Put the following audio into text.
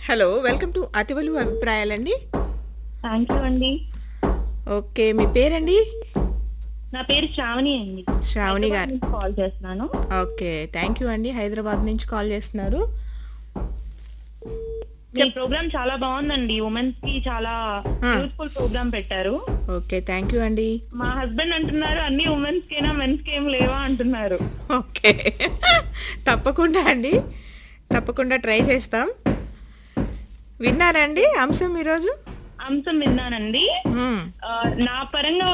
Hello welcome to అతివలు అభిప్రాయాలండి thank you అండి ఓకే మీ పేరండి నా పేరు శ్రావణి అండి శ్రావణి గారు హైదరాబాద్ నుంచి కాల్ చేస్తున్నాను ఓకే థ్యాంక్ యూ అండి హైదరాబాద్ నుంచి కాల్ చేస్తున్నారు మీ ప్రోగ్రామ్ చాలా బాగుందండి ఉమెన్స్ కి చాలా ఆ. యూస్ఫుల్ ప్రోగ్రామ్ పెట్టారు ఓకే థ్యాంక్ యూ అండి మా హస్బెండ్ అంటున్నారు అన్ని ఉమెన్స్ కేనా మెన్స్ కి ఏం లేవా అంటున్నారు ఓకే తప్పకుండా అండి తప్పకుండా ట్రై చేస్తాం విన్నారండి అంశం ఈరోజు అంశం విన్నానండి మ్మ్. ఆ, నా పరంగా